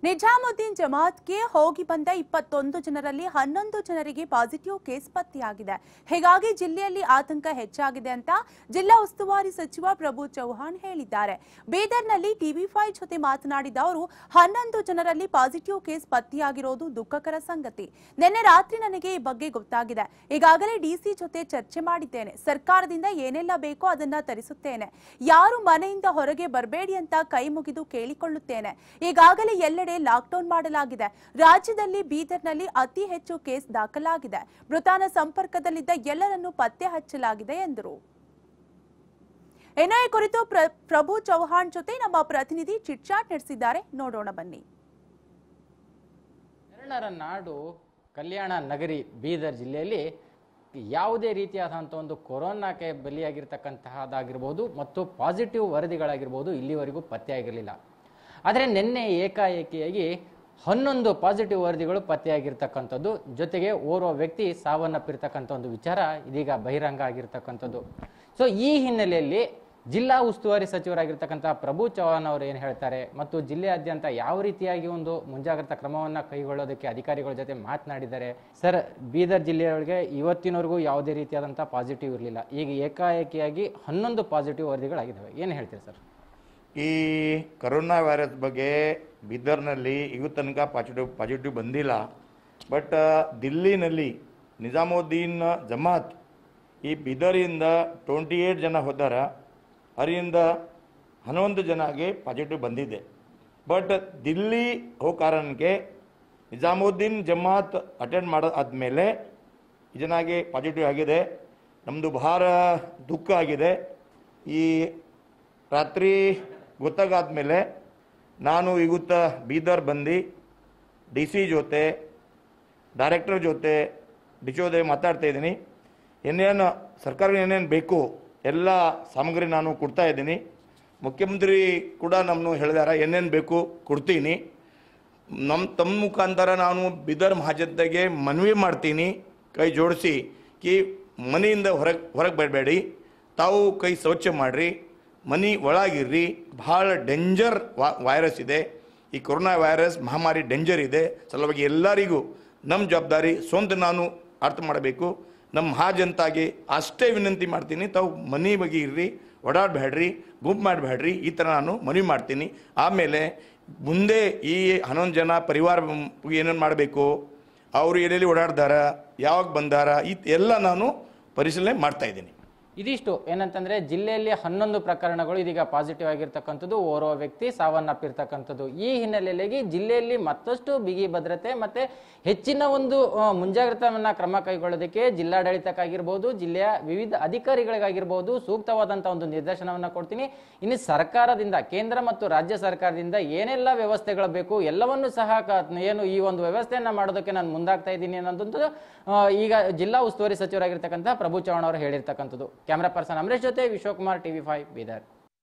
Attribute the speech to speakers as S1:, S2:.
S1: ನಿಜಾಮುದ್ದೀನ್ ಜಮಾತ್ಗೆ ಹೋಗಿ ಬಂದ ಇಪ್ಪತ್ತೊಂದು ಜನರಲ್ಲಿ ಹನ್ನೊಂದು ಜನರಿಗೆ ಪಾಸಿಟಿವ್ ಕೇಸ್ ಪತ್ತೆಯಾಗಿದೆ ಹೀಗಾಗಿ ಜಿಲ್ಲೆಯಲ್ಲಿ ಆತಂಕ ಹೆಚ್ಚಾಗಿದೆ ಅಂತ ಜಿಲ್ಲಾ ಉಸ್ತುವಾರಿ ಸಚಿವ ಪ್ರಭು ಚೌಹಾಣ್ ಹೇಳಿದ್ದಾರೆ ಬೀದರ್ನಲ್ಲಿ ಟಿವಿ ಫೈವ್ ಜೊತೆ ಮಾತನಾಡಿದ ಅವರು ಹನ್ನೊಂದು ಜನರಲ್ಲಿ ಪಾಸಿಟಿವ್ ಕೇಸ್ ಪತ್ತೆಯಾಗಿರೋದು ದುಃಖಕರ ಸಂಗತಿ ನಿನ್ನೆ ರಾತ್ರಿ ನನಗೆ ಈ ಬಗ್ಗೆ ಗೊತ್ತಾಗಿದೆ ಈಗಾಗಲೇ ಡಿಸಿ ಜೊತೆ ಚರ್ಚೆ ಮಾಡಿದ್ದೇನೆ ಸರ್ಕಾರದಿಂದ ಏನೆಲ್ಲ ಬೇಕೋ ಅದನ್ನ ತರಿಸುತ್ತೇನೆ ಯಾರು ಮನೆಯಿಂದ ಹೊರಗೆ ಬರಬೇಡಿ ಅಂತ ಕೈ ಮುಗಿದು ಕೇಳಿಕೊಳ್ಳುತ್ತೇನೆ ಈಗಾಗಲೇ ಎಲ್ಲೆಡೆ ಲಾಕ್ಡೌನ್ ಮಾಡಲಾಗಿದೆ ರಾಜ್ಯದಲ್ಲಿ ಬೀದರ್ನಲ್ಲಿ ಅತಿ ಹೆಚ್ಚು ಕೇಸ್ ದಾಖಲಾಗಿದೆ ಮೃತಾನ ಸಂಪರ್ಕದಲ್ಲಿದ್ದ ಎಲ್ಲರನ್ನೂ ಪತ್ತೆ ಹಚ್ಚಲಾಗಿದೆ ಎಂದರು ಇನ್ನು ಈ ಕುರಿತು ಪ್ರ- ಪ್ರಭು ಚೌಹಾಣ್ ಜೊತೆ ನಮ್ಮ ಪ್ರತಿನಿಧಿ ಚಿಟ್ಚಾಟ್ ನಡೆಸಿದ್ದಾರೆ ನೋಡೋಣ ಬನ್ನಿ
S2: ಶರಣರ ನಾಡು ಕಲ್ಯಾಣ ನಗರಿ ಬೀದರ್ ಜಿಲ್ಲೆಯಲ್ಲಿ ಯಾವುದೇ ರೀತಿಯಾದಂಥ ಒಂದು ಕೊರೋನಾಕ್ಕೆ ಬಲಿಯಾಗಿರ್ತಕ್ಕಂತಹದ್ದಾಗಿರ್ಬೋದು ಮತ್ತು ಪಾಸಿಟಿವ್ ವರದಿಗಳಾಗಿರ್ಬೋದು ಇಲ್ಲಿವರೆಗೂ ಪತ್ತೆಯಾಗಿರಲಿಲ್ಲ ಆದರೆ ನಿನ್ನೆ ಏಕಾಏಕಿಯಾಗಿ ಹನ್ನೊಂದು ಪಾಸಿಟಿವ್ ವರದಿಗಳು ಪತ್ತೆಯಾಗಿರ್ತಕ್ಕಂಥದ್ದು ಜೊತೆಗೆ ಓರ್ವ ವ್ಯಕ್ತಿ ಸಾವನ್ನಪ್ಪಿರ್ತಕ್ಕಂಥ ಒಂದು ವಿಚಾರ ಇದೀಗ ಬಹಿರಂಗ ಆಗಿರ್ತಕ್ಕಂಥದ್ದು ಸೊ ಈ ಹಿನ್ನೆಲೆಯಲ್ಲಿ ಜಿಲ್ಲಾ ಉಸ್ತುವಾರಿ ಸಚಿವರಾಗಿರ್ತಕ್ಕಂಥ ಪ್ರಭು ಚೌಹಾಣ್ ಅವರು ಏನು ಹೇಳ್ತಾರೆ ಮತ್ತು ಜಿಲ್ಲೆಯಾದ್ಯಂತ ಯಾವ ರೀತಿಯಾಗಿ ಒಂದು ಮುಂಜಾಗ್ರತಾ ಕ್ರಮವನ್ನು ಕೈಗೊಳ್ಳೋದಕ್ಕೆ ಅಧಿಕಾರಿಗಳ ಜೊತೆ ಮಾತನಾಡಿದ್ದಾರೆ ಸರ್ ಬೀದರ್ ಜಿಲ್ಲೆಯೊಳಗೆ ಇವತ್ತಿನವರೆಗೂ ಯಾವುದೇ ರೀತಿಯಾದಂಥ ಪಾಸಿಟಿವ್ ಇರಲಿಲ್ಲ ಈಗ ಏಕಾಏಕಿಯಾಗಿ ಹನ್ನೊಂದು ಪಾಸಿಟಿವ್ ವರದಿಗಳಾಗಿದ್ದಾವೆ ಏನು ಹೇಳ್ತೀರಿ ಸರ್
S3: ಈ ಕರೋನಾ ವೈರಸ್ ಬಗ್ಗೆ ಬೀದರ್ನಲ್ಲಿ ಇವತ್ತು ತನಕ ಪಾಸಿಟಿವ್ ಪಾಸಿಟಿವ್ ಬಂದಿಲ್ಲ ಬಟ್ ದಿಲ್ಲಿನಲ್ಲಿ ನಿಜಾಮುದ್ದೀನ್ ಜಮಾತ್ ಈ ಬೀದರಿಂದ ಟ್ವೆಂಟಿ ಏಟ್ ಜನ ಹೋದಾರ ಅದರಿಂದ ಹನ್ನೊಂದು ಜನಗೆ ಪಾಸಿಟಿವ್ ಬಂದಿದೆ ಬಟ್ ದಿಲ್ಲಿ ಹೋಗೋ ಕಾರಣಕ್ಕೆ ನಿಜಾಮುದ್ದೀನ್ ಜಮಾತ್ ಅಟೆಂಡ್ ಮಾಡೋ ಆದಮೇಲೆ ಈ ಜನಗೆ ಪಾಸಿಟಿವ್ ಆಗಿದೆ ನಮ್ಮದು ಬಹಳ ದುಃಖ ಆಗಿದೆ ಈ ರಾತ್ರಿ ಗೊತ್ತಾಗಾದ್ಮೇಲೆ ನಾನು ಇವತ್ತ ಬೀದರ್ ಬಂದು ಡಿ ಸಿ ಜೊತೆ ಡೈರೆಕ್ಟರ್ ಜೊತೆ ಡಿ ಜೊತೆ ಮಾತಾಡ್ತಾ ಇದ್ದೀನಿ ಏನೇನು ಸರ್ಕಾರ ಏನೇನು ಬೇಕು ಎಲ್ಲ ಸಾಮಗ್ರಿ ನಾನು ಕೊಡ್ತಾ ಇದ್ದೀನಿ ಮುಖ್ಯಮಂತ್ರಿ ಕೂಡ ನಮ್ಮನ್ನು ಹೇಳಿದಾರ ಏನೇನು ಬೇಕು ಕೊಡ್ತೀನಿ ನಮ್ಮ ತಮ್ಮ ಮುಖಾಂತರ ನಾನು ಬೀದರ್ ಮಹಾಜನತೆಗೆ ಮನವಿ ಮಾಡ್ತೀನಿ ಕೈ ಜೋಡಿಸಿ ಕಿ ಮನೆಯಿಂದ ಹೊರಗೆ ಹೊರಗೆ ಬರಬೇಡಿ ತಾವು ಕೈ ಸ್ವಚ್ಛ ಮಾಡಿರಿ ಮನೆ ಒಳಗಿರ್ರಿ ಭಾಳ ಡೇಂಜರ್ ವೈರಸ್ ಇದೆ ಈ ಕೊರೋನಾ ವೈರಸ್ ಮಹಾಮಾರಿ ಡೇಂಜರ್ ಇದೆ ಸಲುವಾಗಿ ಎಲ್ಲರಿಗೂ ನಮ್ಮ ಜವಾಬ್ದಾರಿ ಸ್ವಂತ ನಾನು ಅರ್ಥ ಮಾಡಬೇಕು ನಮ್ಮ ಮಹಾಜನತಾಗೆ ಅಷ್ಟೇ ವಿನಂತಿ ಮಾಡ್ತೀನಿ ತಾವು ಮನೆ ಬಗ್ಗೆ ಇರ್ರಿ ಓಡಾಡಬೇಡ್ರಿ ಗುಂಪು ಮಾಡಬೇಡ್ರಿ ಈ ಥರ ನಾನು ಮನವಿ ಮಾಡ್ತೀನಿ ಆಮೇಲೆ ಮುಂದೆ ಈ ಹನ್ನೊಂದು ಜನ ಪರಿವಾರ ಏನೇನು ಮಾಡಬೇಕು ಅವರು ಎಲ್ಲೆಲ್ಲಿ ಓಡಾಡ್ದಾರ ಯಾವಾಗ ಬಂದಾರ ಈ ಎಲ್ಲ ನಾನು ಪರಿಶೀಲನೆ ಮಾಡ್ತಾ ಇದ್ದೀನಿ
S2: ಇದಿಷ್ಟು ಏನಂತಂದ್ರೆ ಜಿಲ್ಲೆಯಲ್ಲಿ ಹನ್ನೊಂದು ಪ್ರಕರಣಗಳು ಇದೀಗ ಪಾಸಿಟಿವ್ ಆಗಿರ್ತಕ್ಕಂಥದ್ದು ಓರ್ವ ವ್ಯಕ್ತಿ ಸಾವನ್ನಪ್ಪಿರ್ತಕ್ಕಂಥದ್ದು ಈ ಹಿನ್ನೆಲೆಯಲ್ಲಿ ಜಿಲ್ಲೆಯಲ್ಲಿ ಮತ್ತಷ್ಟು ಬಿಗಿ ಭದ್ರತೆ ಮತ್ತೆ ಹೆಚ್ಚಿನ ಒಂದು ಆ, ಮುಂಜಾಗ್ರತವನ್ನ ಕ್ರಮ ಕೈಗೊಳ್ಳೋದಕ್ಕೆ ಜಿಲ್ಲಾಡಳಿತಕ್ಕಾಗಿರ್ಬೋದು ಜಿಲ್ಲೆಯ ವಿವಿಧ ಅಧಿಕಾರಿಗಳಿಗಾಗಿರ್ಬೋದು ಸೂಕ್ತವಾದಂತಹ ಒಂದು ನಿರ್ದೇಶನವನ್ನ ಕೊಡ್ತೀನಿ ಇನ್ನು ಸರ್ಕಾರದಿಂದ ಕೇಂದ್ರ ಮತ್ತು ರಾಜ್ಯ ಸರ್ಕಾರದಿಂದ ಏನೆಲ್ಲ ವ್ಯವಸ್ಥೆಗಳು ಬೇಕು ಎಲ್ಲವನ್ನೂ ಸಹ ಕ- ಏನು ಈ ಒಂದು ವ್ಯವಸ್ಥೆಯನ್ನ ಮಾಡೋದಕ್ಕೆ ನಾನು ಮುಂದಾಗ್ತಾ ಇದ್ದೀನಿ ಅನ್ನೋದಂತೂ ಆ, ಈಗ ಜಿಲ್ಲಾ ಉಸ್ತುವಾರಿ ಸಚಿವರಾಗಿರ್ತಕ್ಕಂಥ ಪ್ರಭು ಚೌಹಾಣ್ ಅವರು ಹೇಳಿರ್ತಕ್ಕಂಥದ್ದು ಕ್ಯಾಮ್ರಾ ಪರ್ಸನ್ ಅಮರೇಶ್ ಜೊತೆ ವಿಶ್ವಕುಮಾರ್ ಟಿವಿ ಫೈವ್ ಬೀದರ್